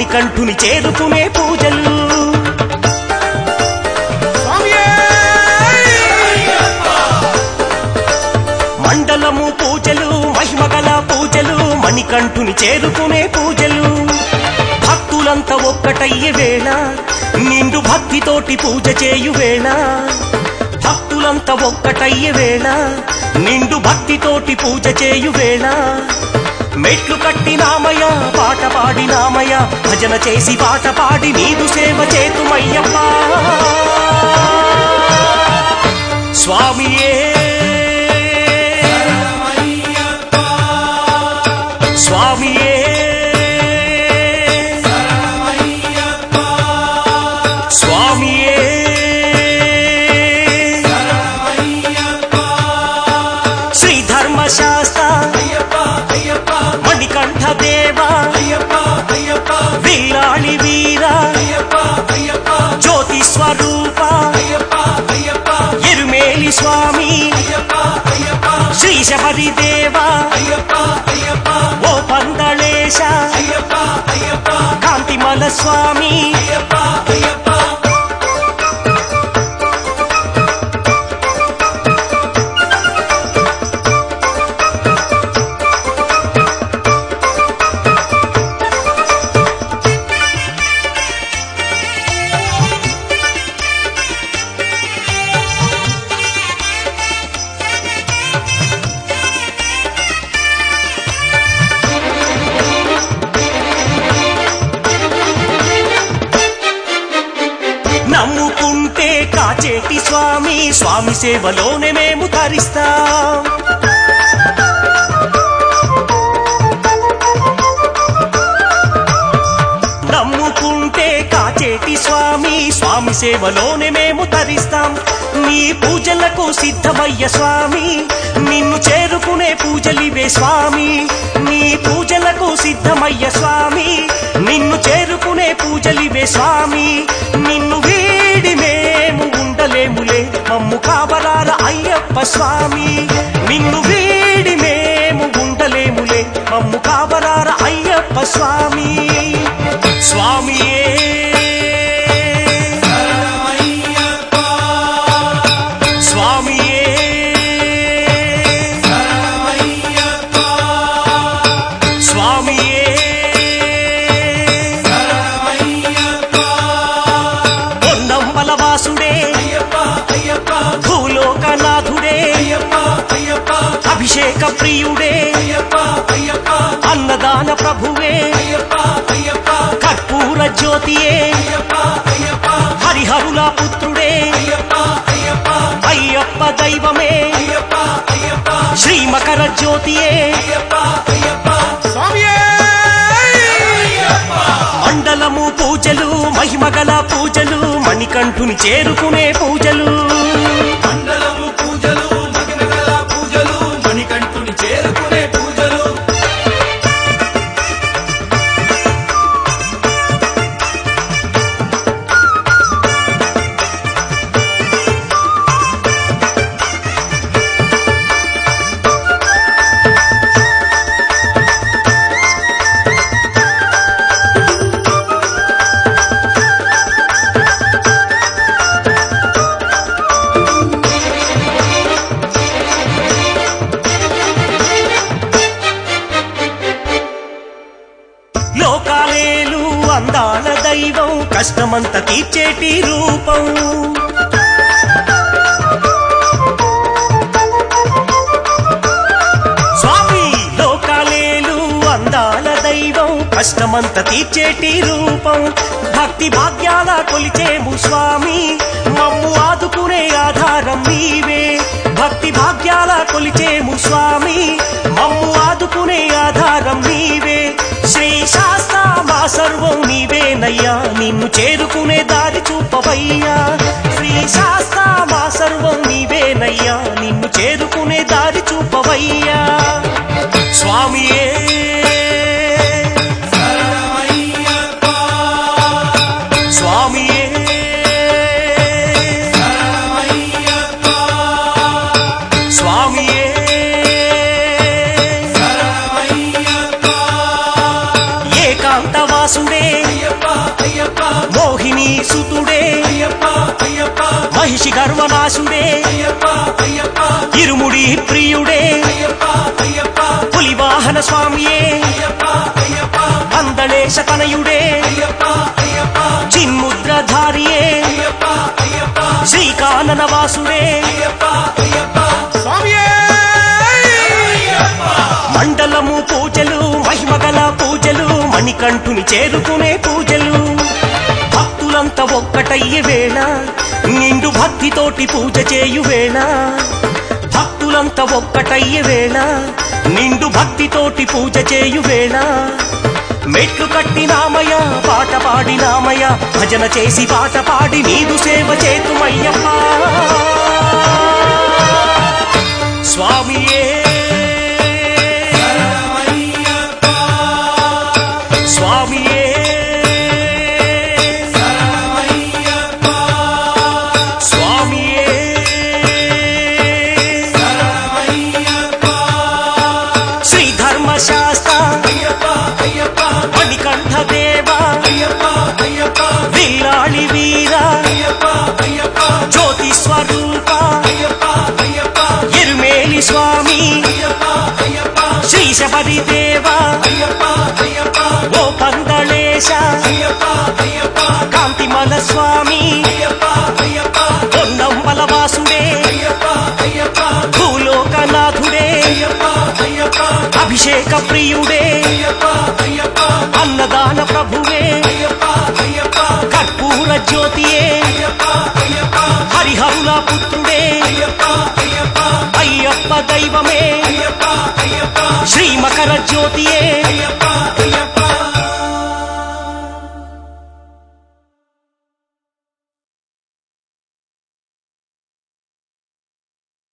మణికంఠుని చేరుకునే పూజలు మండలము పూజలు మహిమగల పూజలు మణికంఠుని చేరుకునే పూజలు భక్తులంతా ఒక్కటయ్యే వేళ నిండు భక్తితోటి పూజ చేయు వేళ భక్తులంతా ఒక్కటయ్యే వేళ నిండు భక్తితోటి పూజ చేయు వేళ మెట్లు కట్టినామయ పాట పాడినామయ భజన చేసి పాట పాడి నీదు సేవ చేతుమయ్యప్పా స్వామియే స్వామియే స్వామియే శ్రీ ధర్మశాస్త్ర మణికంఠ దేవ వీరాళి వీర జ్యోతి స్వరూప ఎరుమేలి స్వామి శ్రీ శబరి దేవ ఓ పందళేశ కాంతిమల స్వామి నమ్ముకుంటే కాచేటి స్వామి స్వామి సేవలోనే మేము తరిస్తాం నమ్ముకుంటే కాచేటి స్వామి స్వామి సేవలోనే మేము తరిస్తాం నీ పూజలకు సిద్ధమయ్య స్వామి నిన్ను చేరుకునే పూజలివే స్వామి నీ పూజలకు సిద్ధమయ్య స్వామి నిన్ను చేరుకునే పూజలివే స్వామి నిన్ను వీడి మేము ఉండలేములే మమ్ము కావరార అయ్యప్ప స్వామి నిన్ను వీడి మేము ఉండలేములే మమ్ము కావరార అయ్యప్ప స్వామి స్వామియే స్వామియే స్వామియే పొన్నంబల వాసుడే భూలోకనాథుడే అభిషేక ప్రియుడే అన్నదాన ప్రభువే కర్పూర జ్యోతియే హరిహరుల పుత్రుడే అయ్యప్ప దైవమే శ్రీ మకర జ్యోతియే మండలము పూజలు మహిమగల పూజలు మణికంఠుని చేరుకునే పూజలు మండలము పూజలు మహిమగల పూజలు మణికంఠుని చేరుకునే పూజలు లోకాలేలు అందాల దైవం కష్టమంత తీర్చేటి రూపం స్వామి లోకాలేలు అందాల దైవం కష్టమంత తీర్చేటి రూపం భక్తి భాగ్యాల కొలిచేము స్వామి మమ్ము ఆదుకునే ఆధారం నీవే భక్తి భాగ్యాల కొలిచేము స్వామి మమ్ము ఆదుకునే ఆధారం నీవే శ్రీ శాస్త్ర మా సర్వం నీవేనయ్యా నిన్ను చేరుకునే దారి చూపవయ్యా శ్రీ శాస్త్ర మా సర్వం నీవేనయ్యా నిన్ను చేరుకునే దారి చూపవయ్యా స్వామియే శరణమయ్యప్ప స్వామియే శరణమయ్యప్ప స్వామియే శరణమయ్యప్ప ఏకాంతవాసుడే అయ్యప్ప ధర్మనాశుడే అయ్యప్ప అయ్యప్ప ఇరుముడి ప్రియుడే అయ్యప్ప అయ్యప్ప పులివాహన స్వామియే అయ్యప్ప అయ్యప్ప అందళేశ తనయుడే అయ్యప్ప అయ్యప్ప చిన్ముద్రధారియే అయ్యప్ప అయ్యప్ప శ్రీకానన వాసుడే అయ్యప్ప అయ్యప్ప మండలము పూజలు మహిమగల పూజలు మణికంఠుని చేరుకునే పూజలు భక్తులంతా ఒక్కటయ్యే వేళ నిండు భక్తితోటి పూజ చేయు వేళ భక్తులంతా ఒక్కటయ్యే వేళ నిండు భక్తితోటి పూజ చేయు వేళ మెట్లు కట్టినామయ పాట పాడినామయ భజన చేసి పాట పాడి నీదు సేవ చేతుమయ్యప్ప స్వామియే శరణమయ్యప్ప స్వామియే శరణమయ్యప్ప స్వామియే శరణమయ్యప్ప శ్రీ ధర్మశాస్త్ర అయ్యప్ప అయ్యప్ప మణికంఠ దేవ అయ్యప్ప అయ్యప్ప విల్లాళి వీర అయ్యప్ప అయ్యప్ప జ్యోతి స్వరూప అయ్యప్ప అయ్యప్ప ఎరుమేలి స్వామి అయ్యప్ప అయ్యప్ప శ్రీ శబరి దేవ అయ్యప్ప అయ్యప్ప ఓ పందళేశ అయ్యప్ప అయ్యప్ప కాంతిమల స్వామి అయ్యప్ప అయ్యప్ప పొన్నంబల వాసుడే అయ్యప్ప అయ్యప్ప భూలోకనాథుడే అయ్యప్ప అయ్యప్ప అభిషేక ప్రియుడే అయ్యప్ప అయ్యప్ప అన్నదాన ప్రభువే అయ్యప్ప అయ్యప్ప కర్పూర జ్యోతియే అయ్యప్ప అయ్యప్ప హరిహరుల పుత్రుడే అయ్యప్ప అయ్యప్ప అయ్యప్ప దైవమే అయ్యప్ప అయ్యప్ప శ్రీ మకర జ్యోతియే అయ్యప్ప